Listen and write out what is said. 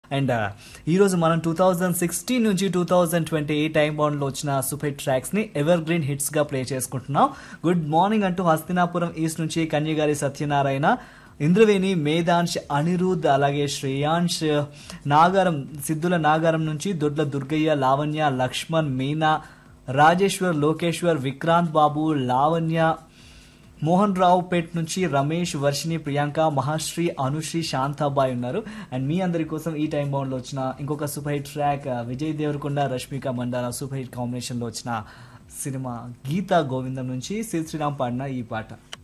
and ఈరోజు మనం two thousand sixteen నుంచి two thousand twenty eight time బౌండ్లో వచ్చిన సూపర్ హిట్ ట్రాక్స్ని ఎవర్ గ్రీన్ హిట్స్గా ప్లే చేసుకుంటున్నాం గుడ్ మార్నింగ్ అంటూ హస్తినాపురం ఈస్ట్ నుంచి కన్యగారి సత్యనారాయణ ఇంద్రవేణి మేధాంశ్ అనిరుద్ అలాగే శ్రేయాంశ్ నాగారం సిద్ధుల నాగారం నుంచి దొడ్ల దుర్గయ్య లావణ్య లక్ష్మణ్ మీనా రాజేశ్వర్ లోకేశ్వర్ విక్రాంత్ బాబు లావణ్య మోహన్ రావు పేట్ నుంచి రమేష్ వర్షిని ప్రియాంక మహాశ్రీ అనుశ్రీ శాంతాబాయ్ ఉన్నారు అండ్ మీ అందరి కోసం ఈ టైం బౌండ్లో వచ్చిన ఇంకొక super hit track Vijay Deverakonda Rashmika Mandanna super hit కాంబినేషన్లో వచ్చిన సినిమా గీతా గోవిందం నుంచి శ్రీ శ్రీరామ్ పాడిన ఈ పాట